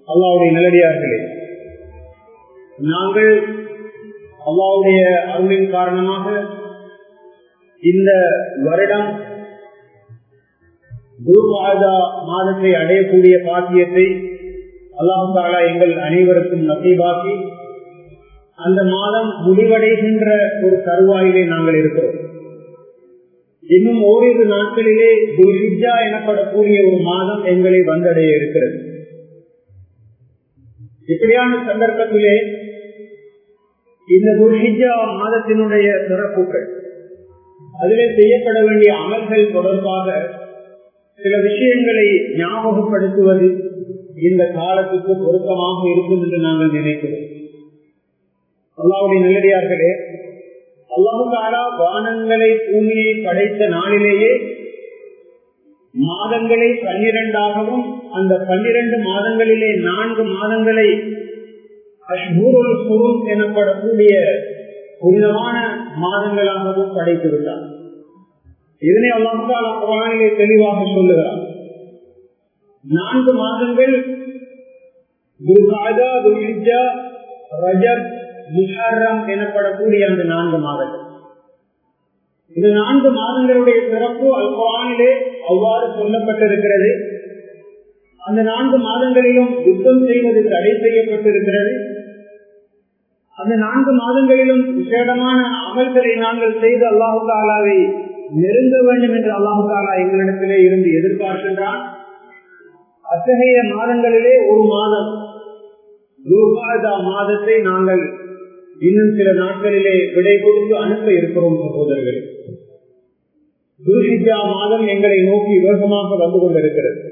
அல்லாவுடைய நிலடியார்களே நாங்கள் அல்லாவுடைய அருளின் காரணமாக இந்த வருடம் குருபாதா மாதத்தை அடையக்கூடிய பாக்கியத்தை அல்லாஹாலா எங்கள் அனைவருக்கும் நசீபாக்கி அந்த மாதம் முடிவடைகின்ற ஒரு தருவாயிலே நாங்கள் இருக்கிறோம் இன்னும் ஓரிரு நாட்களிலே குல்ஹிஜா எனப்படக்கூடிய ஒரு மாதம் எங்களை வந்தடைய இருக்கிறது இப்படியான சந்தர்ப்பத்திலே இந்த குல்ஹிஜா மாதத்தினுடைய சிறப்புகள் அதிலே செய்யப்பட வேண்டிய அமல்கள் தொடர்பாக சில விஷயங்களை ஞாபகப்படுத்துவது இந்த காலத்துக்கு பொருத்தமாக இருக்கும் என்று நாங்கள் நினைக்கிறோம் அல்லாவுடைய நல்லடியார்களே அல்லாஹாலா வானங்களை பூமியை படைத்த நாளிலேயே மாதங்களை பன்னிரண்டாகவும் அந்த பன்னிரண்டு மாதங்களிலே நான்கு மாதங்களை அஷ்பூருல் குரும் எனப்படக்கூடிய புனிதமான மாதங்களாகவும் படைத்து விட்டார் இதனை அல்லாஹாலா குரானிலே தெளிவாக சொல்லுகிறார் நான்கு மாதங்கள் துர்காதா துர்ஹிஜா ரஜப் முஹர்ரம் எனப்படக்கூடிய அந்த நான்கு மாதங்கள் இந்த நான்கு மாதங்களுடைய சிறப்பு அல் குரானிலே அவ்வாறு சொல்லப்பட்டிருக்கிறது அந்த நான்கு மாதங்களிலும் யுத்தம் செய்வது தடை செய்யப்பட்டிருக்கிறது அந்த நான்கு மாதங்களிலும் விசேடமான அமல்களை நாங்கள் செய்து அல்லாஹு தாலாவை நெருங்க வேண்டும் என்று அல்லாஹு தாலா எங்களிடத்திலே இருந்து எதிர்பார்க்கின்றான் அத்தகைய மாதங்களிலே ஒரு மாதம் துர்காதா மாதத்தை நாங்கள் இன்னும் சில நாட்களிலே விடை கொடுத்து அனுப்ப இருக்கிறோம் சகோதரர்கள் துர்ஹிஜா மாதம் எங்களை நோக்கி வேகமாக வந்து கொண்டிருக்கிறது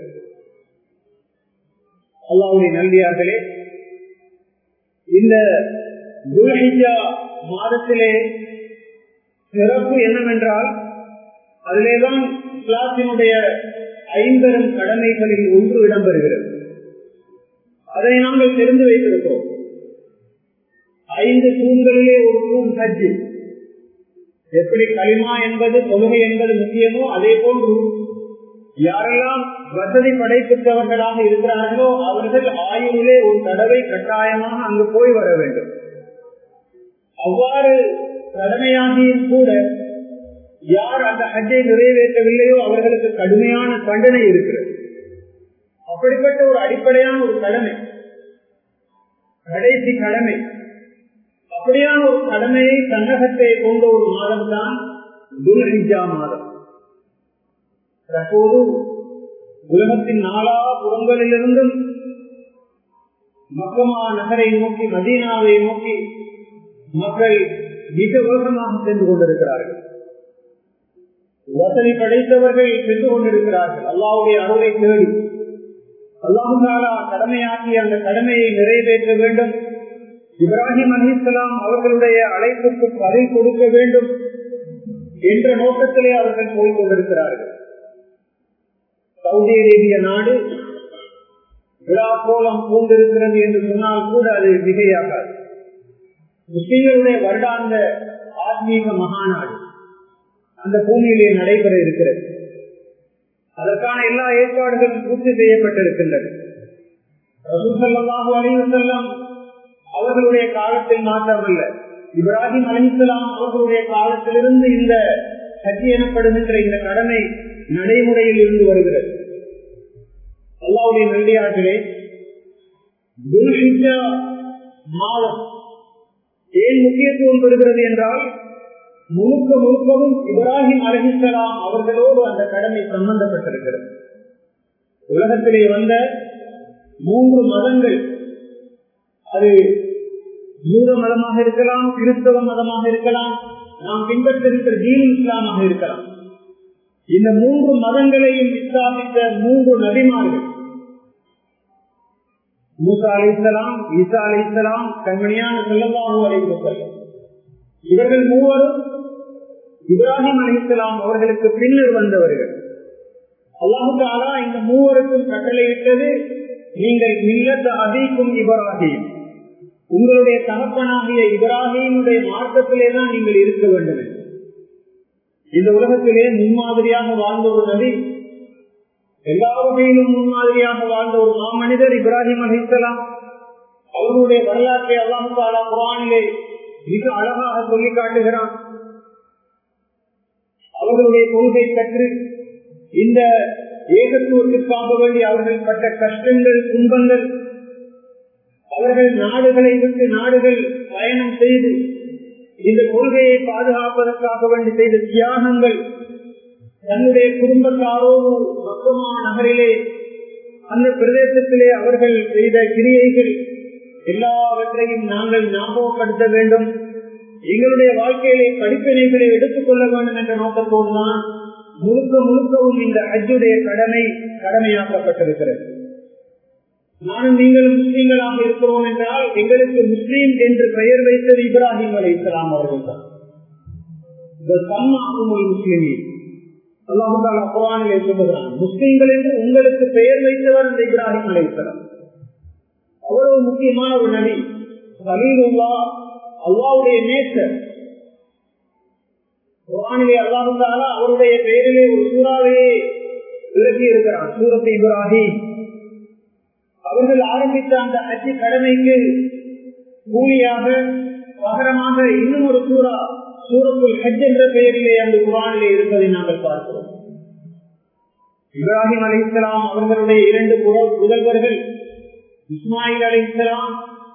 அல்லாவுடைய நன்றியார்களே இந்த துர்ஹிஜா மாதத்திலே சிறப்பு என்னவென்றால் அதிலேதான் இஸ்லாத்தினுடைய ஐம்பெரும் கடமைகளில் ஒன்று இடம்பெறுகிறது அதனை நாங்கள் தெரிந்து வைத்திருக்கிறோம் ஐந்து தூண்களிலே ஒரு தூண் ஹஜ்ஜு எப்படி களிமா என்பது தொழுகை என்பது முக்கியமோ அதே போன்று யாரெல்லாம் வசதி படைப்பித்தவர்களாக இருக்கிறார்களோ அவர்கள் ஆயுளிலே ஒரு தடவை கட்டாயமாக அங்கு போய் வர வேண்டும் அவ்வாறு கடமையாகியும் கூட யார் அந்த ஹஜ்ஜை நிறைவேற்றவில்லையோ அவர்களுக்கு கடுமையான தண்டனை இருக்கிறது அப்படிப்பட்ட ஒரு அடிப்படையான ஒரு கடமை கடைசி கடமை அப்படியான ஒரு கடமையை தன்னகத்தை கொண்ட ஒரு மாதம் தான் துல்ஹிஜா மாதம் தற்போது உலகத்தின் நாலா புறங்களிலிருந்தும் மக்கமா நகரை நோக்கி மதீனாவை நோக்கி மக்கள் மிக வேகமாக சென்று கொண்டிருக்கிறார்கள் வசதி படைத்தவர்கள் சென்று கொண்டிருக்கிறார்கள் அல்லாவுடைய அருளை தேடி அல்லாஹாலா கடமையாக்கி அந்த கடமையை நிறைவேற்ற வேண்டும் இப்ராஹிம் அலிஸ்லாம் அவர்களுடைய அழைப்புக்கு பதில் கொடுக்க வேண்டும் என்ற நோக்கத்திலே அவர்கள் போய் கொண்டிருக்கிறார்கள் சவுதி அரேபிய நாடு விழா கோலம் பூண்டிருக்கிறது என்று சொன்னால் கூட அது மிகையாகாது முஸ்லீம்களுடைய வருடாந்த ஆத்மீக மகாநாடு அந்த பூமியிலே நடைபெற இருக்கிறது அதற்கான எல்லா ஏற்பாடுகளும் பூர்த்தி செய்யப்பட்டிருக்கின்றது ரசூசல்லாஹு அலைவசல்லாம் அவர்களுடைய காலத்தில் மாத்திரமல்ல இப்ராஹிம் அலிசலாம் அவர்களுடைய காலத்திலிருந்து இந்த சக்தி எனப்படுகின்ற இந்த கடமை நடைமுறையில் இருந்து வருகிறது அல்லாவுடைய நன்றியாற்றிலே மாதம் ஏன் முக்கியத்துவம் பெறுகிறது என்றால் முழுக்க முழுக்கவும் இப்ராஹிம் அலிசலாம் அவர்களோடு அந்த கடமை சம்பந்தப்பட்டிருக்கிறது உலகத்திலே வந்த மூன்று மதங்கள் அது யூத மதமாக இருக்கலாம் கிறிஸ்தவ மதமாக இருக்கலாம் நாம் பின்பற்றிருக்கிற தீன் இஸ்லாமாக இருக்கலாம் இந்த மூன்று மதங்களையும் ஸ்தாபித்த மூன்று நபிமார்கள் மூசா அலிசலாம் ஈசா அலிசலாம் கண்மணியான செல்லவாகு அலைவசல் இவர்கள் மூவரும் இப்ராஹிம் அலிசலாம் அவர்களுக்கு பின்னர் வந்தவர்கள் அல்லாஹாலா இந்த மூவருக்கும் கட்டளையிட்டது நீங்கள் மில்லத்த அதிக்கும் இப்ராஹிம் உங்களுடைய தகப்பனாகிய இப்ராஹிமுடைய மார்க்கத்திலே தான் நீங்கள் இருக்க வேண்டும் இந்த உலகத்திலே முன்மாதிரியாக வாழ்ந்த ஒரு நபி எல்லா வகையிலும் முன்மாதிரியாக வாழ்ந்த ஒரு மாமனிதர் இப்ராஹிம் அலிசலாம் அவர்களுடைய வரலாற்றை அல்லாஹாலா குரானிலே மிக அழகாக சொல்லி காட்டுகிறான் அவர்களுடைய கொள்கை கற்று இந்த ஏகத்துவத்திற்காக வேண்டி அவர்கள் பட்ட கஷ்டங்கள் துன்பங்கள் அவர்கள் நாடுகளை விட்டு நாடுகள் பயணம் செய்து இந்த கொள்கையை பாதுகாப்பதற்காக வேண்டி செய்த தியாகங்கள் தன்னுடைய குடும்பத்தாரோடு மக்கமா நகரிலே அந்த பிரதேசத்திலே அவர்கள் செய்த கிரியைகள் எல்லாவற்றையும் நாங்கள் ஞாபகப்படுத்த வேண்டும் எங்களுடைய வாழ்க்கையிலே படிப்பினைகளை எடுத்துக் கொள்ள வேண்டும் என்ற நோக்கத்தோடு தான் முழுக்க முழுக்கவும் இந்த அஜுடைய கடமை கடமையாக்கப்பட்டிருக்கிறது நானும் நீங்களும் முஸ்லீம்களாக இருக்கிறோம் என்றால் எங்களுக்கு முஸ்லீம் என்று பெயர் வைத்தது இப்ராஹிம் அலி இஸ்லாம் அவர்கள் தான் முஸ்லிமி அல்லாஹால குரானிலே சொல்லுகிறான் முஸ்லீம்கள் என்று உங்களுக்கு பெயர் வைத்தவர் அந்த இப்ராஹிம் அலி இஸ்லாம் அவ்வளவு முக்கியமான ஒரு நபி சலீலுல்லா அல்லாவுடைய நேசர் குரானிலே அல்லாஹால அவருடைய பெயரிலே ஒரு சூறாவையே விளக்கி இருக்கிறான் சூரத்தை இப்ராஹிம் அவர்கள் ஆரம்பித்த அந்த அச்சு கடமைக்கு கூலியாக பகரமாக இன்னும் ஒரு சூறா சூரத்துல் ஹஜ் என்ற பெயரிலே அந்த குரானிலே இருப்பதை நாங்கள் பார்க்கிறோம் இப்ராஹிம் அலி இஸ்லாம் அவர்களுடைய இரண்டு புதல்வர்கள் இஸ்மாயில் அலி இஸ்லாம்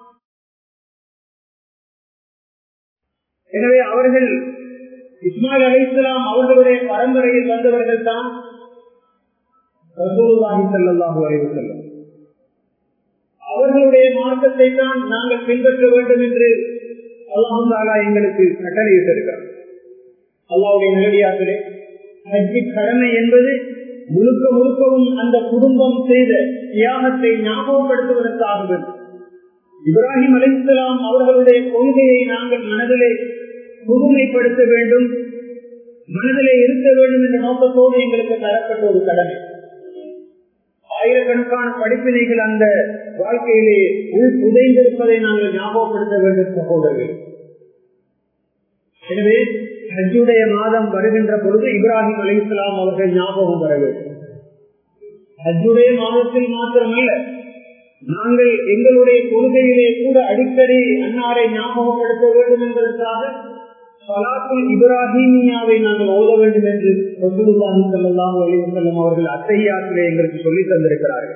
எனவே அவர்கள் இஸ்மாயில் அலி இஸ்லாம் அவர்களுடைய பரம்பரையில் வந்தவர்கள் தான் ரசூலுல்லாஹி ஸல்லல்லாஹு அலைஹி வஸல்லம் அவர்களுடைய மார்க்கத்தை தான் நாங்கள் பின்பற்ற வேண்டும் என்று அல்லாஹு தாலா எங்களுக்கு கட்டளையிட்டிருக்கிறார் அல்லாவுடைய நேரடியார்களே ஹஜ்ஜி கடமை என்பது முழுக்க முழுக்கவும் அந்த குடும்பம் செய்த தியாகத்தை ஞாபகப்படுத்துவதற்காக வேண்டும் இப்ராஹிம் அலிஸ்லாம் அவர்களுடைய கொள்கையை நாங்கள் மனதிலே புதுமைப்படுத்த வேண்டும் மனதிலே இருக்க வேண்டும் என்ற நோக்கத்தோடு எங்களுக்கு தரப்பட்ட ஒரு கடமை ஆயிரக்கணக்கான படிப்பினைகள் அந்த வாழ்க்கையிலே உள் புதைந்திருப்பதை நாங்கள் ஞாபகப்படுத்த வேண்டும் சகோதரர்கள் எனவே ஹஜ்ஜுடைய மாதம் வருகின்ற பொழுது இப்ராஹிம் அலி இஸ்லாம் அவர்கள் ஞாபகம் வர வேண்டும் ஹஜ்ஜுடைய மாதத்தில் மாத்திரமல்ல நாங்கள் எங்களுடைய கொள்கையிலே கூட அடிக்கடி அன்னாரை ஞாபகப்படுத்த வேண்டும் என்பதற்காக சலாத்துல் இப்ராஹிமியாவை நாங்கள் ஓத வேண்டும் என்று ரசூலுல்லாஹி ஸல்லல்லாஹு அலைஹி வஸல்லம் அவர்கள் அத்தையாத்திலே எங்களுக்கு சொல்லி தந்திருக்கிறார்கள்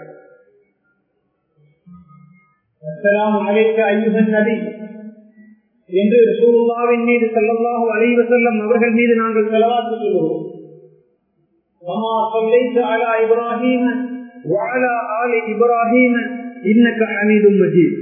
அஸ்ஸலாமு அலைக்க அய்யுஹன் நபி என்று ரசூலுல்லாஹ்வின் மீது ஸல்லல்லாஹு அலைஹி வஸல்லம் அவர்கள் மீது நாங்கள் ஸலவாத் சொல்கிறோம் வமா ஸல்லைத அலா இப்ராஹீம வஅலா ஆலி இப்ராஹீம இன்னக ஹமீதும் மஜீத்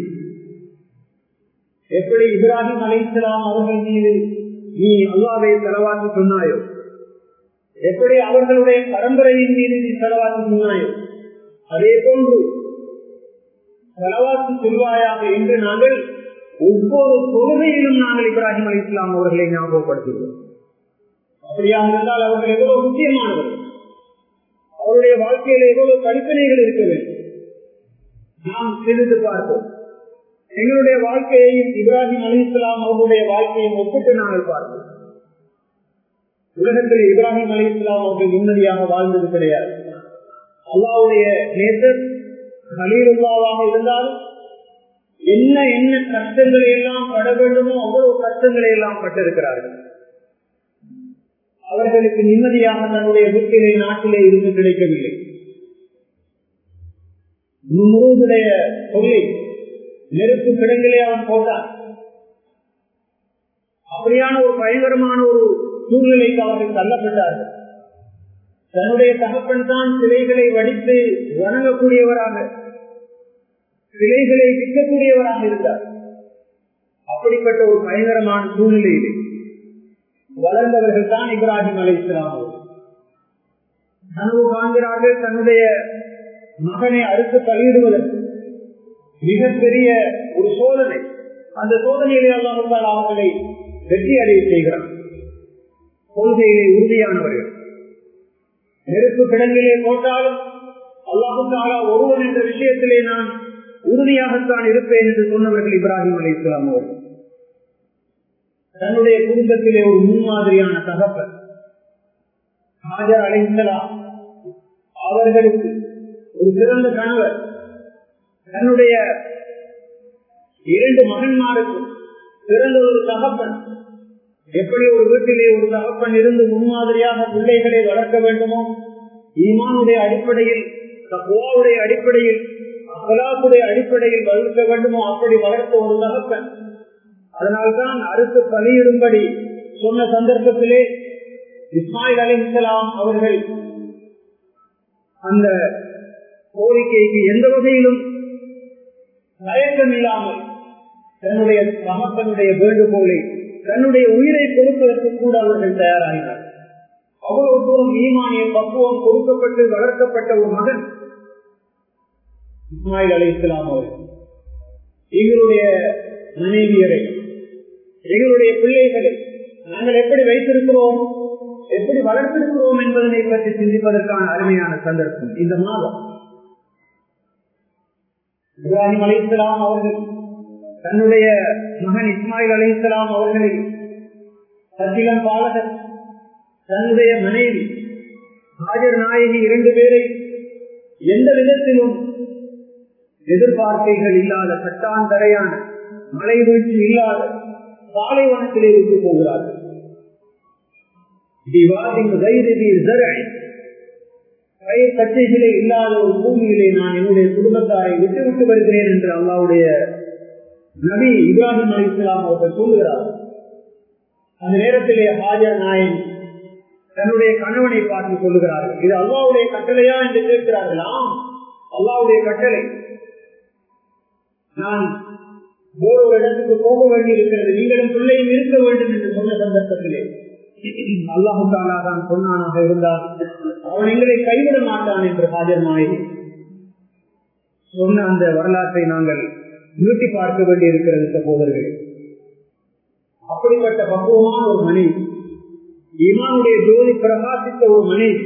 எப்படி இப்ராஹிம் அலைஹிஸ்ஸலாம் அவர்கள் மீது நீ அல்லாவை செலவாக்கி சொன்னாயோ எப்படி அவர்களுடைய பரம்பரையின் மீது நீ செலவாக்கி சொன்னாயோ அதே போன்று செலவாக்கி சொல்வாயாக என்று நாங்கள் ஒவ்வொரு தொழுகையிலும் நாங்கள் இப்ராஹிம் அலி இஸ்லாம் அவர்களை ஞாபகப்படுத்துகிறோம் அப்படியாக இருந்தால் அவர்கள் எவ்வளவு முக்கியமானவர்கள் அவருடைய வாழ்க்கையில் எவ்வளவு கற்பனைகள் இருக்க வேண்டும் நாம் சிறிது பார்ப்போம் எங்களுடைய வாழ்க்கையையும் இப்ராஹிம் அலி இஸ்லாம் அவர்களுடைய வாழ்க்கையும் ஒப்பிட்டு நாங்கள் பார்ப்போம் உலகத்தில் இப்ராஹிம் அலி இஸ்லாம் அவர்கள் நிம்மதியாக வாழ்ந்தது கிடையாது அல்லாவுடைய நேசர் ஹலீலுல்லாவாக இருந்தாலும் என்ன என்ன கஷ்டங்களை எல்லாம் பட வேண்டுமோ அவ்வளவு கஷ்டங்களை எல்லாம் பட்டிருக்கிறார்கள் அவர்களுக்கு நிம்மதியாக தன்னுடைய வீட்டிலே நாட்டிலே இருந்து கிடைக்கவில்லை முருகனுடைய சொல்லி நெருப்பு கிடங்கிலே அவன் போட்டான் அப்படியான ஒரு பயங்கரமான ஒரு சூழ்நிலைக்கு அவர்கள் தள்ளப்பட்டார்கள் தன்னுடைய தகப்பன் தான் சிலைகளை வடித்து வணங்கக்கூடியவராக சிலைகளை விற்கக்கூடியவராக இருந்தார் அப்படிப்பட்ட ஒரு பயங்கரமான சூழ்நிலையிலே வளர்ந்தவர்கள் தான் இப்ராஹிம் அலை இஸ்லாம் கனவு காண்கிறார்கள் தன்னுடைய மகனை அறுத்து பலியிடுவதற்கு மிகப்பெரிய ஒரு சோதனை அந்த சோதனையிலே அல்லாஹால் அவர்களை வெற்றி அடைய செய்கிறார் கொள்கையிலே உறுதியானவர்கள் நெருப்பு கிடங்கிலே போட்டாலும் அல்லாஹாலா ஒருவன் என்ற விஷயத்திலே நான் உறுதியாகத்தான் இருப்பேன் என்று சொன்னவர்கள் இப்ராஹிம் அலி இஸ்லாம் அவர்கள் தன்னுடைய குடும்பத்திலே ஒரு முன்மாதிரியான தகப்பன் ஹாஜர் அலைந்தலாம் அவர்களுக்கு ஒரு சிறந்த கணவர் தன்னுடைய இரண்டு மகன்மாருக்கும் சிறந்த ஒரு தகப்பன் எப்படி ஒரு வீட்டிலே ஒரு தகப்பன் இருந்து முன்மாதிரியாக பிள்ளைகளை வளர்க்க வேண்டுமோ ஈமானுடைய அடிப்படையில் தக்குவாவுடைய அடிப்படையில் அகலாக்குடைய அடிப்படையில் வளர்க்க வேண்டுமோ அப்படி வளர்த்த ஒரு தகப்பன் அதனால்தான் அறுத்து பலியிடும்படி சொன்ன சந்தர்ப்பத்திலே இஸ்மாயில் அலி இஸ்லாம் அவர்கள் அந்த கோரிக்கைக்கு எந்த வகையிலும் தயக்கம் இல்லாமல் தன்னுடைய தகப்பனுடைய வேண்டுகோளை தன்னுடைய உயிரை கொடுப்பதற்கு கூட அவர்கள் தயாராகினார் அவ்வளவு தூரம் ஈமானிய பக்குவம் கொடுக்கப்பட்டு வளர்க்கப்பட்ட ஒரு மகன் இஸ்மாயில் அலி இஸ்லாம் அவர்கள் எங்களுடைய மனைவியரை எங்களுடைய பிள்ளைகளை நாங்கள் எப்படி வைத்திருக்கிறோம் எப்படி வளர்த்திருக்கிறோம் என்பதனை பற்றி சிந்திப்பதற்கான அருமையான சந்தர்ப்பம் இந்த மாதம் இப்ராஹிம் அலி இஸ்லாம் அவர்கள் தன்னுடைய மகன் இஸ்மாயில் அலி இஸ்லாம் அவர்களை சத்திலம் பாலகர் தன்னுடைய மனைவி ஹாஜர் நாயகி இரண்டு பேரை எந்த விதத்திலும் எதிர்பார்க்கைகள் இல்லாத கட்டாந்தரையான மழை வீழ்ச்சி இல்லாத பாலைவனத்திலே விட்டு போகிறார்கள் பயிர் கட்டைகளே இல்லாத ஒரு பூமியிலே நான் என்னுடைய குடும்பத்தாரை விட்டு விட்டு வருகிறேன் என்று அல்லாவுடைய நபி இப்ராஹிம் அலி இஸ்லாம் அவர்கள் சொல்லுகிறார் அந்த நேரத்திலே ஹாஜர் நாயன் தன்னுடைய கணவனை பார்த்து சொல்லுகிறார்கள் இது அல்லாவுடைய கட்டளையா என்று கேட்கிறார்கள் ஆம் அல்லாவுடைய கட்டளை நான் வேறொரு இடத்துக்கு போக வேண்டி இருக்கிறது நீங்களும் பிள்ளையும் இருக்க வேண்டும் என்று சொன்ன சந்தர்ப்பத்திலே அல்லாஹு தாலா தான் சொன்னானாக இருந்தால் அவன் எங்களை கைவிட மாட்டான் என்று ஹாஜர் நாயகி சொன்ன அந்த வரலாற்றை நாங்கள் நிறுத்தி பார்க்க வேண்டி இருக்கிறது சகோதரர்கள் அப்படிப்பட்ட பக்குவமான ஒரு மனைவி இமானுடைய ஜோதி பிரகாசித்த ஒரு மனைவி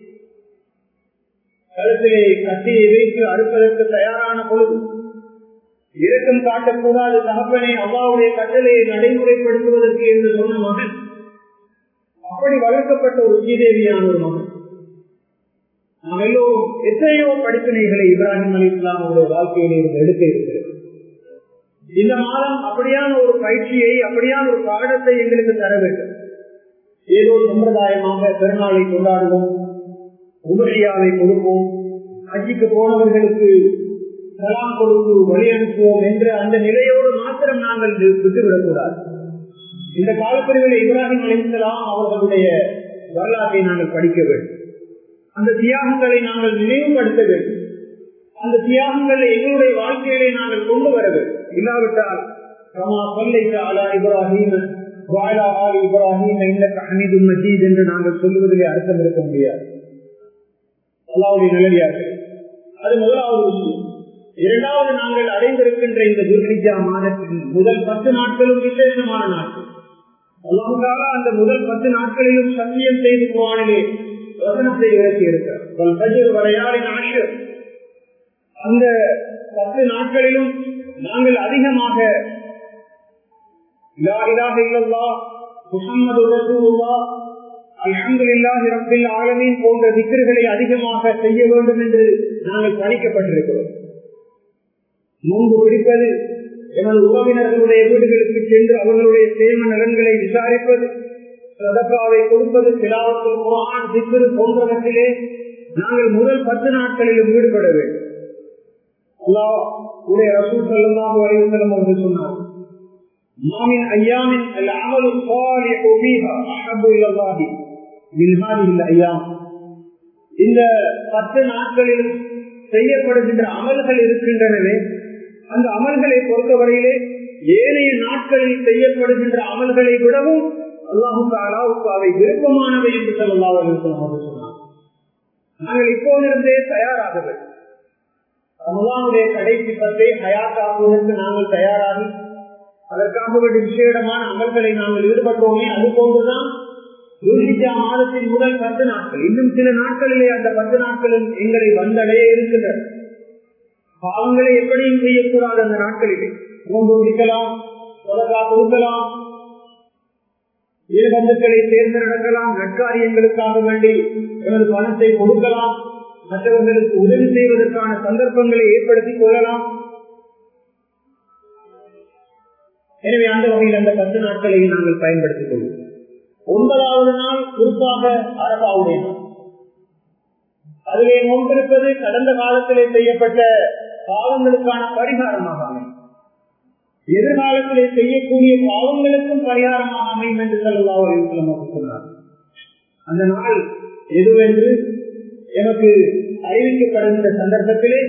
கழுத்திலே கத்தியை வைத்து அறுப்பதற்கு தயாரான பொழுது இரக்கம் காட்டக்கூடாது தகப்பனை அவ்வாவுடைய கட்டளையை நடைமுறைப்படுத்துவதற்கு என்று சொன்ன மகன் அப்படி வளர்க்கப்பட்ட ஒரு ஸ்ரீதேவியான ஒரு மகன் நாம் எல்லோரும் எத்தனையோ படிப்பினைகளை இப்ராஹிம் அலி இஸ்லாம் அவருடைய வாழ்க்கையிலே இருந்து எடுக்க இருக்கிறது இந்த மாதம் அப்படியான ஒரு பயிற்சியை அப்படியான ஒரு பாடத்தை எங்களுக்கு தர வேண்டும் ஏதோ சம்பிரதாயமாக பெருநாளை கொண்டாடுவோம் உபரியாவை கொடுப்போம் அஜிக்கு போனவர்களுக்கு சலாம் கொடுத்து வழி அனுப்புவோம் என்ற அந்த நிலையோடு மாத்திரம் நாங்கள் விட்டுவிடக்கூடாது இந்த காலப்பிரிவில் இப்ராஹிம் அலிசலாம் அவர்களுடைய வரலாற்றை நாங்கள் படிக்க வேண்டும் அந்த தியாகங்களை நாங்கள் நினைவுபடுத்த வேண்டும் அந்த தியாகங்களை எங்களுடைய வாழ்க்கையிலே நாங்கள் கொண்டு வர வேண்டும் இல்லாவிட்டால் கமா சொல்லைத்த அலா இப்ராஹிம் வாழா ஆல் இப்ராஹிம் இந்த ஹமீது மஜீத் என்று நாங்கள் சொல்லுவதிலே அர்த்தம் இருக்க முடியாது அல்லாவுடைய நிலையார்கள் அது முதலாவது விஷயம் இரண்டாவது நாங்கள் அடைந்திருக்கின்ற இந்த துர்கிஜா மாதத்தின் முதல் பத்து நாட்களும் விசேஷமான நாட்கள் அல்லாஹால அந்த முதல் பத்து நாட்களிலும் சத்தியம் செய்து குவானிலே வசனத்தை இறக்கி இருக்கிறார் வரையாளின் ஆஷர் அந்த பத்து நாட்களிலும் நாங்கள் அதிகமாக முகமது ரசூல்லா அல்ஹம்துலில்லாஹி ரப்பில் ஆலமீன் போன்ற திக்கர்களை அதிகமாக செய்ய வேண்டும் என்று நாங்கள் பணிக்கப்பட்டிருக்கிறோம் நோன்பு பிடிப்பது எமது உறவினர்களுடைய வீடுகளுக்கு சென்று அவர்களுடைய சேம நலன்களை விசாரிப்பது சதக்காவை கொடுப்பது சிலாவத்தில் குரான் சித்திரு போன்றவற்றிலே நாங்கள் முதல் பத்து நாட்களிலும் ஈடுபட வேண்டும் அல்லா உடைய ரசூல் செல்லமாக வரைவசலம் அவர்கள் சொன்னார் மாமின் ஐயாமின் அமலு சாலிஹு ஃபீஹா அஹப்பு இலல்லாஹி மின் ஹாதிஹில் ஐயாம் இந்த பத்து நாட்களில் செய்யப்படுகின்ற அமல்கள் இருக்கின்றனவே அந்த அமல்களை பொறுத்தவரையிலே ஏனைய நாட்களில் செய்யப்படுகின்ற அமல்களை விடவும் அல்லாஹு அலாவுக்கு அவை விருப்பமானவை என்று சொல்லலாம் சொன்னார் நாங்கள் இப்போதிருந்தே தயாராக வேண்டும் ரமலானுடைய கடைசி பத்தை ஹயாத்தாக்குவதற்கு நாங்கள் தயாராகி அதற்காக வேண்டிய விசேடமான அமல்களை நாங்கள் ஈடுபட்டோமே அது போன்றுதான் துர்கிஜா மாதத்தின் முதல் பத்து நாட்கள் இன்னும் சில நாட்களிலே அந்த பத்து நாட்களும் எங்களை வந்தடைய இருக்கின்றன பாவங்களை எப்படியும் செய்யக்கூடாது அந்த நாட்களிலே நோன்பு முடிக்கலாம் தொடர்பா கொடுக்கலாம் பந்துக்களை தேர்ந்து நடக்கலாம் நட்காரியங்களுக்காக வேண்டி எனது பணத்தை கொடுக்கலாம் மற்றவர்களுக்கு உதவி செய்வதற்கான சந்தர்ப்பங்களை ஏற்படுத்திக் கொள்ளலாம் எனவே அந்த வகையில் அந்த பத்து நாட்களை நாங்கள் பயன்படுத்திக் கொள்வோம் ஒன்பதாவது நாள் குறிப்பாக அரபாவுடைய நாள் அதிலே நோன்பிருப்பது கடந்த காலத்திலே செய்யப்பட்ட பாவங்களுக்கான பரிகாரமாக அமையும் எதிர்காலத்திலே செய்யக்கூடிய பாவங்களுக்கும் பரிகாரமாக அமையும் என்று சொல்லலாம் சொன்னார் அந்த நாள் எதுவென்று எனக்கு அறிவிக்கப்படுகின்ற சந்தர்ப்பத்திலே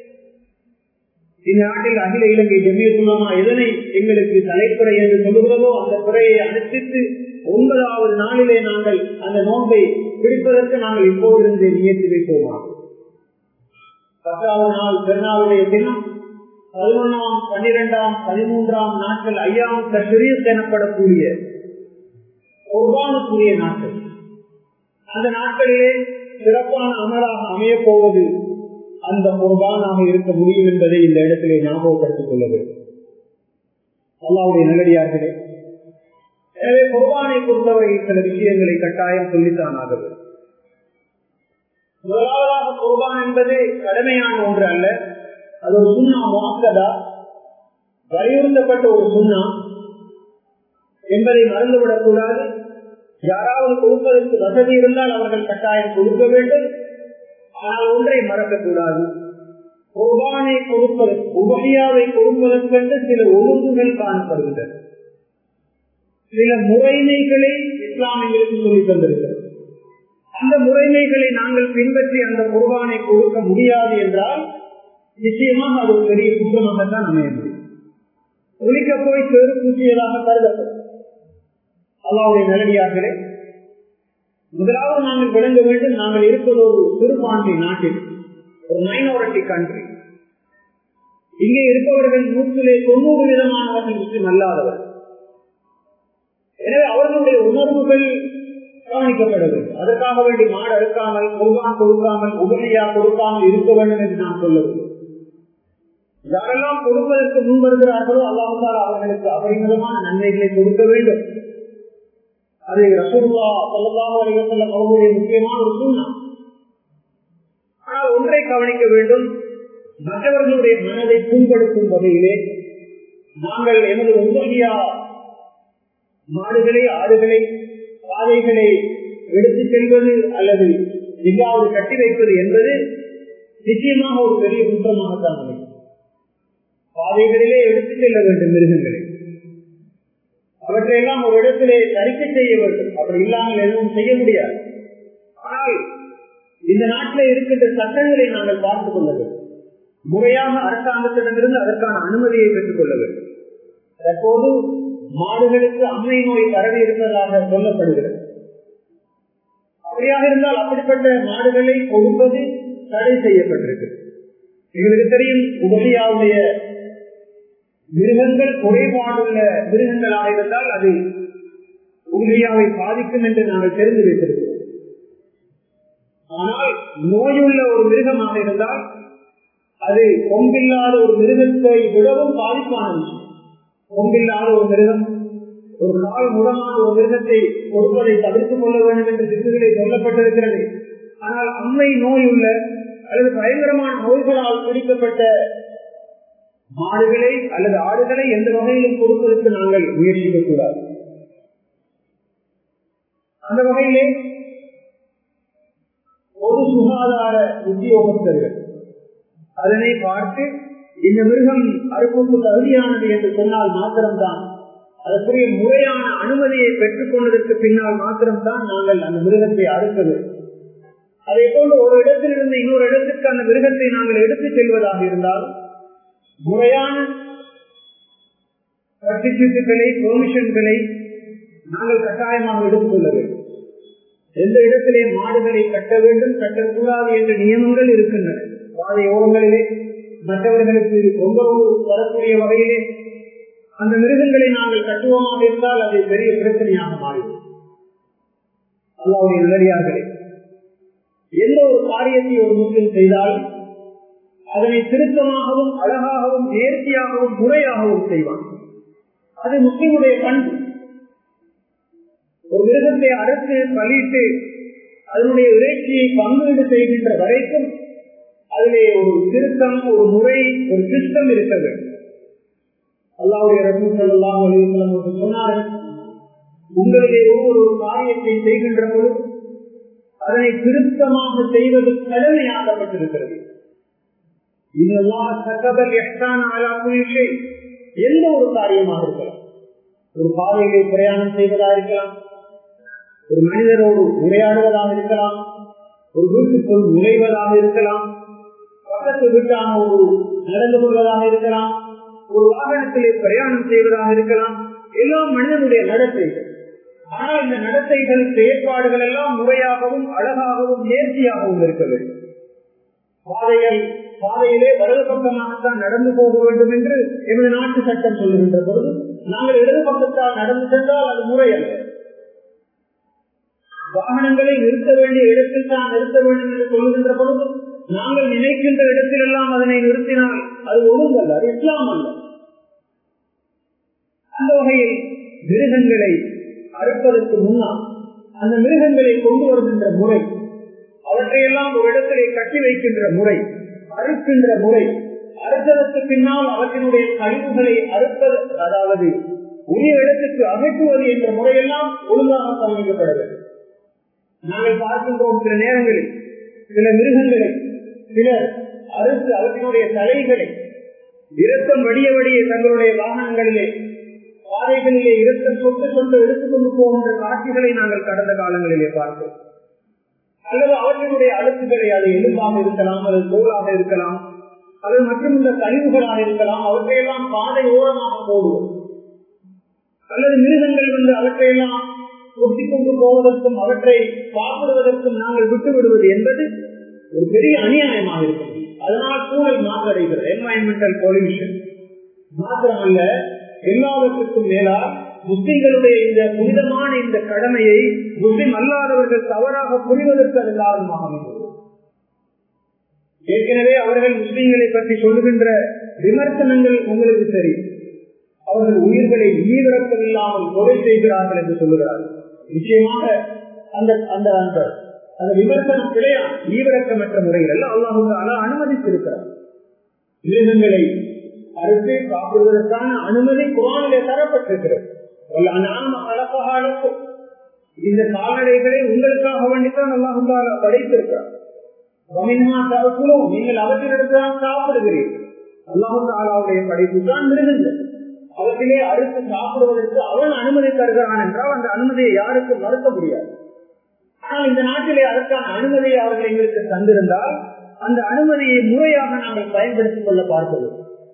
இந்நாட்டில் அகில இலங்கை ஜெமியத்துலமா எதனை எங்களுக்கு தலைப்புறை என்று சொல்லுகிறதோ அந்த குறையை அனுப்பித்து ஒன்பதாவது நாளிலே நாங்கள் அந்த நோன்பை பிடிப்பதற்கு நாங்கள் இப்போதிருந்து நியர்த்தி வைப்போமா பத்தாவது நாள் பெருநாளுடைய தினம் பதினொன்றாம் பன்னிரெண்டாம் பதிமூன்றாம் நாட்கள் ஐயாம் தஷரீஸ் எனப்படக்கூடிய குர்பானுக்குரிய நாட்கள் அந்த நாட்களிலே சிறப்பான அமலாக அமையப் போவது அந்த குர்பானாக இருக்க முடியும் என்பதை இந்த இடத்திலே ஞாபகப்படுத்திக் கொள்ள வேண்டும் அல்லாவுடைய நல்லடியார்களே எனவே குர்பானை பொறுத்தவரை சில விஷயங்களை கட்டாயம் சொல்லித்தான் ஆக வேண்டும் முதலாவதாக குர்பான் என்பது கடமையான ஒன்று அல்ல அது ஒரு சுண்ணா மாக்கதா வலியுறுத்தப்பட்ட ஒரு சுண்ணா என்பதை மறந்துவிடக் கூடாது யாராவது கொடுப்பதற்கு வசதி இருந்தால் அவர்கள் கட்டாயம் கொடுக்க வேண்டும் ஆனால் ஒன்றை மறக்கக்கூடாது குர்பானை கொடுப்பதற்கு உபகையாவை கொடுப்பதற்கென்று சில ஒழுங்குகள் காணப்படுகின்றன சில முறைமைகளை இஸ்லாம் எங்களுக்கு சொல்லித் தந்திருக்கிறது அந்த முறைமைகளை நாங்கள் பின்பற்றி அந்த குர்பானை கொடுக்க முடியாது என்றால் நிச்சயமாக அது ஒரு பெரிய குற்றமாகத்தான் அமைய முடியும் ஒழிக்க போய் பெரு பூசியதாக கருதப்படும் அல்லாவுடைய நிலடியார்களே முதலாவது நாங்கள் விளங்க வேண்டும் நாங்கள் இருப்பது ஒரு சிறுபான்மை நாட்டில் ஒரு மைனாரிட்டி கண்ட்ரி இங்கே இருப்பவர்கள் நூற்றிலே தொண்ணூறு விதமானவர்கள் முஸ்லிம் அல்லாதவர் எனவே அவர்களுடைய உணர்வுகள் கவனிக்கப்பட வேண்டும் அதற்காக வேண்டி மாடு அறுக்காமல் குர்பான் கொடுக்காமல் உபனையா கொடுக்காமல் இருக்க வேண்டும் என்று நான் சொல்லவில்லை யாரெல்லாம் கொடுப்பதற்கு முன் வருகிறார்களோ அல்லாஹால அவர்களுக்கு அபரிமிதமான நன்மைகளை கொடுக்க வேண்டும் அது ரசூல்லா சொல்லதாக வரைகத்தில் அவர்களுடைய முக்கியமான ஒரு சூழ்நிலை ஆனால் ஒன்றை கவனிக்க வேண்டும் மற்றவர்களுடைய மனதை புண்படுத்தும் வகையிலே நாங்கள் எமது உண்மையா மாடுகளை ஆடுகளை பாதைகளை எடுத்துச் செல்வது அல்லது எங்காவது கட்டி வைப்பது என்பது நிச்சயமாக ஒரு பெரிய குற்றமாகத்தான் அமையும் பாதைகளிலே எடுத்துச் செல்ல வேண்டும் மிருகங்களை அவற்றையெல்லாம் ஒரு இடத்திலே தரிக்க செய்ய வேண்டும் அப்படி இல்லாமல் எதுவும் செய்ய முடியாது ஆனால் இந்த நாட்டில் இருக்கின்ற சட்டங்களை நாங்கள் பார்த்துக் கொள்ள வேண்டும் முறையாக அரசாங்கத்திடமிருந்து அதற்கான அனுமதியை பெற்றுக் கொள்ள வேண்டும் தற்போது மாடுகளுக்கு அம்மை நோய் பரவி இருப்பதாக சொல்லப்படுகிறது அப்படியாக இருந்தால் அப்படிப்பட்ட மாடுகளை கொடுப்பது தடை செய்யப்பட்டிருக்கு எங்களுக்கு தெரியும் உபதியாவுடைய மிருகங்கள் குறைபாடுள்ள மிருகங்களாக இருந்தால் அது உபதியாவை பாதிக்கும் என்று நாங்கள் தெரிந்து வைத்திருக்கிறோம் ஆனால் நோயுள்ள ஒரு மிருகமாக இருந்தால் அது கொம்பில்லாத ஒரு மிருகத்தை விடவும் பாதிப்பான விஷயம் கொம்பில்லாத ஒரு மிருகம் ஒரு நாள் முடமான ஒரு மிருகத்தை கொடுப்பதை தவிர்த்துக் கொள்ள வேண்டும் என்று திட்டுகளை சொல்லப்பட்டிருக்கிறது ஆனால் அம்மை நோய் உள்ள அல்லது பயங்கரமான நோய்களால் பிடிக்கப்பட்ட மாடுகளை அல்லது ஆடுகளை எந்த வகையிலும் கொடுப்பதற்கு நாங்கள் முயற்சிக்க கூடாது அந்த வகையிலே பொது சுகாதார உத்தியோகஸ்தர்கள் அதனை பார்த்து இந்த மிருகம் அறுப்புக்கு தகுதியானது என்று சொன்னால் மாத்திரம்தான் அதற்குரிய முறையான அனுமதியை பெற்றுக் கொண்டதற்கு பின்னால் மாத்திரம்தான் நாங்கள் அந்த மிருகத்தை அறுக்க வேண்டும் அதே போன்று ஒரு இடத்திலிருந்து இன்னொரு இடத்திற்கு அந்த மிருகத்தை நாங்கள் எடுத்துச் செல்வதாக இருந்தால் முறையான சர்டிபிகேட்டுகளை பெர்மிஷன்களை நாங்கள் கட்டாயமாக எடுத்துக்கொள்ள வேண்டும் எந்த இடத்திலே மாடுகளை கட்ட வேண்டும் கட்டக்கூடாது என்ற நியமங்கள் இருக்கின்றன பாதை ஓரங்களிலே மற்றவர்களுக்கு தொந்தரவு தரக்கூடிய வகையிலே அந்த மிருகங்களை நாங்கள் கட்டுவோமாக இருந்தால் அது பெரிய பிரச்சனையாக மாறிடும் அல்லாவுடைய நல்லடியார்களே எந்த ஒரு காரியத்தை ஒரு முஸ்லிம் செய்தாலும் அதனை திருத்தமாகவும் அழகாகவும் நேர்த்தியாகவும் முறையாகவும் செய்வான் அது முஸ்லிமுடைய பண்பு ஒரு மிருகத்தை அறுத்து பலிட்டு அதனுடைய இறைச்சியை பங்கீடு செய்கின்ற வரைக்கும் அதிலே ஒரு திருத்தம் ஒரு முறை ஒரு சிஸ்டம் இருக்க வேண்டும் அல்லாவுடைய ரசூசல்லாம் சொன்னார்கள் உங்களிலே ஒவ்வொரு ஒரு காரியத்தை செய்கின்ற பொழுது அதனை திருத்தமாக செய்வது கடமையாக்கப்பட்டிருக்கிறது எந்த ஒரு காரியமாக இருக்கலாம் ஒரு பாதையிலே பிரயாணம் செய்வதாக இருக்கலாம் ஒரு மனிதரோடு உரையாடுவதாக இருக்கலாம் ஒரு வீட்டுக்குள் நுழைவதாக இருக்கலாம் பக்கத்து வீட்டான ஒரு நடந்து கொள்வதாக இருக்கலாம் ஒரு வாகனத்திலே பிரயாணம் செய்வதாக இருக்கலாம் எல்லாம் மனிதனுடைய நடத்தைகள் ஆனால் இந்த நடத்தைகள் செயற்பாடுகள் எல்லாம் முறையாகவும் அழகாகவும் நேர்த்தியாகவும் இருக்க வேண்டும் பாதைகள் பாதையிலே வலது பக்கமாகத்தான் நடந்து போக வேண்டும் என்று எமது நாட்டு சட்டம் சொல்லுகின்ற பொழுது நாங்கள் இடது பக்கத்தால் நடந்து சென்றால் அது முறை அல்ல வாகனங்களை நிறுத்த வேண்டிய இடத்தில் தான் நிறுத்த வேண்டும் என்று சொல்லுகின்ற பொழுது நாங்கள் நினைக்கின்ற இடத்தில் எல்லாம் அதனை நிறுத்தினால் அது ஒழுங்கல்ல அது இஸ்லாம் அல்ல அந்த வகையில் மிருகங்களை அறுப்பதற்கு முன்னால் அந்த மிருகங்களை கொண்டு வருகின்ற முறை அவற்றையெல்லாம் ஒரு இடத்திலே கட்டி வைக்கின்ற முறை அறுக்கின்ற முறை அறுத்ததற்கு பின்னால் அவற்றினுடைய கழிவுகளை அறுப்பது அதாவது உரிய இடத்துக்கு அகற்றுவது என்ற முறையெல்லாம் ஒழுங்காக கவனிக்கப்பட வேண்டும் நாங்கள் பார்க்கின்றோம் சில நேரங்களில் சில மிருகங்களை சிலர் அறுத்து அவற்றினுடைய தலைகளை இரத்தம் வடிய வடிய தங்களுடைய வாகனங்களிலே பாதைகளிலே இரத்தம் சொட்டு சொட்டு எடுத்துக்கொண்டு போகின்ற காட்சிகளை நாங்கள் கடந்த காலங்களிலே பார்த்தோம் அல்லது அவர்களுடைய அழுத்துக்களை அது எலும்பாக இருக்கலாம் அல்லது தோலாக இருக்கலாம் அல்லது மற்றும் இந்த கழிவுகளாக இருக்கலாம் அவற்றையெல்லாம் பாதை ஓரமாக போடுவோம் அல்லது மிருகங்கள் வந்து அவற்றையெல்லாம் ஒட்டிக்கொண்டு போவதற்கும் அவற்றை சாப்பிடுவதற்கும் நாங்கள் விட்டு விடுவது என்பது ஒரு பெரிய அநியாயமாக இருக்கிறது அதனால் சூழல் மாசடைகிறது என்வாயன்மெண்டல் பொல்யூஷன் மாத்திரமல்ல எல்லாவற்றுக்கும் மேலால் முஸ்லிம்களுடைய இந்த புனிதமான இந்த கடமையை முஸ்லிம் அல்லாதவர்கள் தவறாக புரிவதற்கு அது காரணமாக அமைந்தது ஏற்கனவே அவர்கள் முஸ்லிம்களை பற்றி சொல்லுகின்ற விமர்சனங்கள் உங்களுக்கு தெரியும் அவர்கள் உயிர்களை ஈவிரக்கம் இல்லாமல் கொலை செய்கிறார்கள் என்று சொல்லுகிறார்கள் நிச்சயமாக அந்த அந்த அந்த அந்த விமர்சனம் கிடையாது ஈவிரக்கமற்ற முறையில் எல்லாம் அல்லாஹ் அனுமதித்திருக்கிறார் மிருகங்களை அறுத்து சாப்பிடுவதற்கான அனுமதி குரானிலே தரப்பட்டிருக்கிறது அழகாலும் இந்த கால்நடைகளை உங்களுக்காக வேண்டித்தான் அல்லாஹுல்லால படைத்திருக்கிறார் நீங்கள் அவற்றிலிருந்துதான் சாப்பிடுகிறீர்கள் அல்லாஹுல்லாவுடைய படைப்பு தான் மிருகங்கள் அவற்றிலே அறுத்து சாப்பிடுவதற்கு அவன் அனுமதி தருகிறான் என்றால் அந்த அனுமதியை யாருக்கும் மறுக்க முடியாது ஆனால் இந்த நாட்டிலே அதற்கான அனுமதியை அவர்கள் எங்களுக்கு தந்திருந்தால் அந்த அனுமதியை முறையாக நாங்கள் பயன்படுத்திக் கொள்ள பார்க்கிறோம்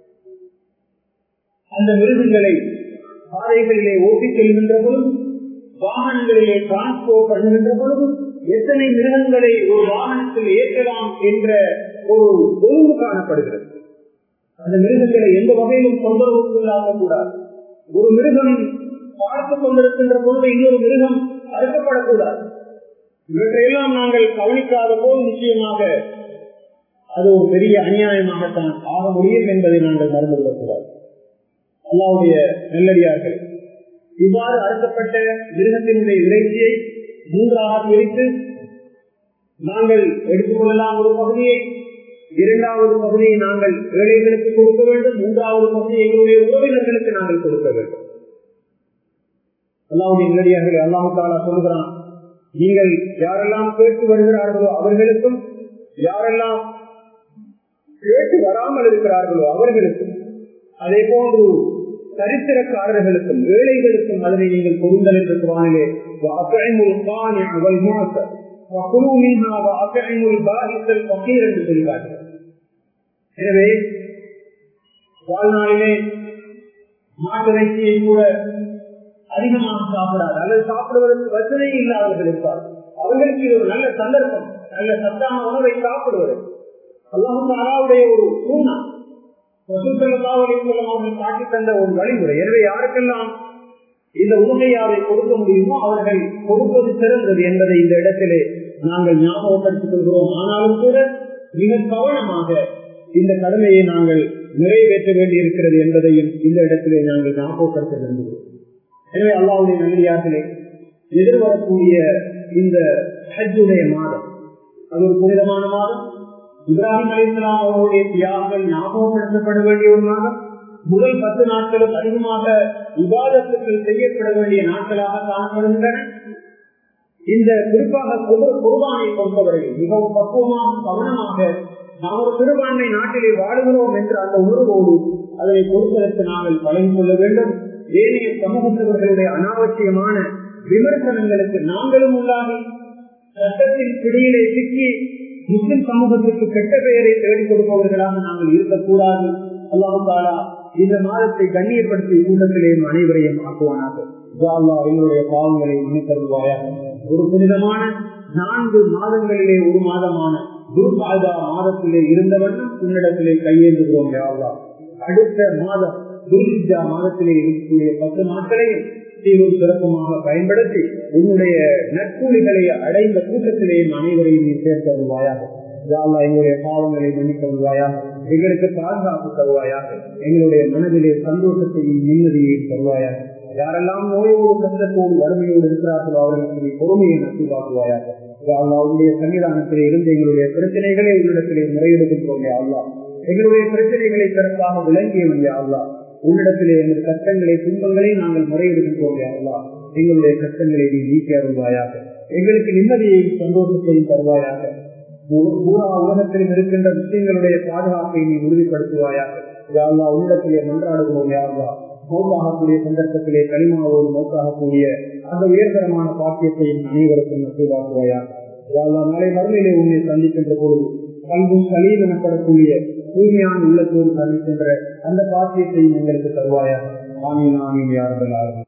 அந்த மிருகங்களை பாதைகளிலே ஓட்டிச் செல்கின்ற பொழுதும் வாகனங்களிலே டிரான்ஸ்போர்ட் பண்ணுகின்ற பொழுதும் எத்தனை மிருகங்களை ஒரு வாகனத்தில் ஏற்றலாம் என்ற ஒரு ஒழுங்கு காணப்படுகிறது அந்த மிருகங்களை எந்த வகையிலும் தொந்தரவுக்குள்ளாக கூடாது ஒரு மிருகம் பார்த்துக் கொண்டிருக்கின்ற பொழுது இன்னொரு மிருகம் அறுக்கப்படக்கூடாது இவற்றையெல்லாம் நாங்கள் கவனிக்காத போது நிச்சயமாக அது ஒரு பெரிய அநியாயமாகத்தான் ஆக முடியும் என்பதை நாங்கள் மறந்து விடக்கூடாது அல்லாவுடைய நெல்லடியார்கள் இவ்வாறு அறுக்கப்பட்ட மிருகத்தினுடைய இறைச்சியை மூன்றாக பிரித்து நாங்கள் எடுத்துக்கொள்ளலாம் ஒரு பகுதியை இரண்டாவது பகுதியை நாங்கள் ஏழைகளுக்கு கொடுக்க வேண்டும் மூன்றாவது பகுதியை எங்களுடைய உறவினர்களுக்கு நாங்கள் கொடுக்க வேண்டும் அல்லாவுடைய நிலடியார்கள் அல்லாமுத்தாலா சொல்கிறான் நீங்கள் யாரெல்லாம் கேட்டு வருகிறார்களோ அவர்களுக்கும் யாரெல்லாம் கேட்டு வராமல் இருக்கிறார்களோ அவர்களுக்கும் அதே போன்று சரித்திரக்காரர்களுக்கும் ஏழைகளுக்கும் அதனை நீங்கள் கொடுங்கள் என்று குரானிலே என்று சொல்கிறார்கள் எனவே வாழ்நாளிலே மாட்டிறைச்சியை கூட அதிகமாக சாப்பிடாது அல்லது சாப்பிடுவதற்கு வசதி இல்லாதவர்கள் இருப்பார் அவர்களுக்கு இது ஒரு நல்ல சந்தர்ப்பம் நல்ல சத்தான உணவை சாப்பிடுவது அல்லாஹும் அலாவுடைய ஒரு சூழ்நா அவர்கள் காட்டி தந்த ஒரு வழிமுறை எனவே யாருக்கெல்லாம் இந்த உண்மையாவை கொடுக்க முடியுமோ அவர்கள் கொடுப்பது சிறந்தது என்பதை இந்த இடத்திலே நாங்கள் ஞாபகப்படுத்திக் கொள்கிறோம் ஆனாலும் கூட மிக கவனமாக இந்த கடமையை நாங்கள் நிறைவேற்ற வேண்டி இருக்கிறது என்பதையும் இந்த இடத்திலே நாங்கள் ஞாபகப்படுத்த விரும்புகிறோம் எனவே அல்லாவுடைய நல்லியார்களே எதிர்வரக்கூடிய இந்த ஹஜ்ஜுடைய மாதம் அது ஒரு புனிதமான மாதம் இப்ராஹிம் அலிஸ்லாம் அவருடைய தியாகங்கள் ஞாபகப்படுத்தப்பட வேண்டிய ஒரு மாதம் முதல் பத்து நாட்களும் அதிகமாக விவாதத்துக்கள் செய்யப்பட வேண்டிய நாட்களாக காணப்படுகின்றன இந்த குறிப்பாக குர்பானை பொறுத்தவரையில் மிகவும் பக்குவமாக கவனமாக நாம் ஒரு சிறுபான்மை நாட்டிலே வாழுகிறோம் என்ற அந்த உணர்வோடு அதனை பொறுத்ததற்கு நாங்கள் பழகி கொள்ள வேண்டும் ஏனைய சமூகத்தவர்களுடைய அனாவசியமான விமர்சனங்களுக்கு நாங்களும் உள்ளாகி சட்டத்தின் பிடியிலே சிக்கி முஸ்லிம் சமூகத்திற்கு கெட்ட பெயரை தேடிக் கொடுப்பவர்களாக நாங்கள் இருக்கக்கூடாது அல்லாஹாலா இந்த மாதத்தை கண்ணியப்படுத்தி கூட்டத்திலேயும் அனைவரையும் ஆக்குவானாக எங்களுடைய பாவங்களை மன்னித்தருவாயாக ஒரு புனிதமான நான்கு மாதங்களிலே ஒரு மாதமான குருபாதா மாதத்திலே இருந்தவண்ணம் உன்னிடத்திலே கையேந்துகிறோம் யாவா அடுத்த மாதம் குருஜா மாதத்திலே இருக்கக்கூடிய பத்து நாட்களையும் சீரும் சிறப்புமாக பயன்படுத்தி உன்னுடைய நற்கூலிகளை அடைந்த கூட்டத்திலேயும் அனைவரையும் நீ சேர்த்து வருவாயாக யாவா எங்களுடைய பாவங்களை மன்னிக்க வருவாயாக எங்களுக்கு பாதுகாப்பு தருவாயாக எங்களுடைய மனதிலே சந்தோஷத்தையும் நிம்மதியையும் தருவாயாக யாரெல்லாம் நோயோடு கஷ்டத்தோடு வறுமையோடு இருக்கிறார்களோ அவர்களுக்கு பொறுமையை நசுவாக்குவாயாக அவருடைய சன்னிதானத்திலே இருந்து எங்களுடைய பிரச்சனைகளை உன்னிடத்திலே முறையெடுக்கின்றோம் அல்லா எங்களுடைய பிரச்சனைகளை சிறப்பாக விளங்கியவன் அல்லா உன்னிடத்திலே எங்கள் கஷ்டங்களை துன்பங்களை நாங்கள் முறையெடுக்கின்றோம் அல்லா எங்களுடைய கஷ்டங்களை நீ நீக்கி அருள்வாயாக எங்களுக்கு நிம்மதியையும் சந்தோஷத்தையும் தருவாயாக பூரா உலகத்திலும் இருக்கின்ற விஷயங்களுடைய பாதுகாப்பை நீ உறுதிப்படுத்துவாயாக யாழ்லா உன்னிடத்திலே மன்றாடுகிறோம் யாழ்லா மௌத்தாகக்கூடிய சந்தர்ப்பத்திலே களிமாவோடு மௌத்தாகக்கூடிய அந்த உயர்தரமான பாக்கியத்தை அனைவருக்கும் நசீவாக்குவாயா யாழ்லா நாளை மறுமையிலே உன்னை சந்திக்கின்ற பொழுது கல்வும் சலீம் எனப்படக்கூடிய தூய்மையான உள்ளத்தோடு சந்திக்கின்ற அந்த பாக்கியத்தை எங்களுக்கு தருவாயா ஆமீன் ஆமீன் யார்கள்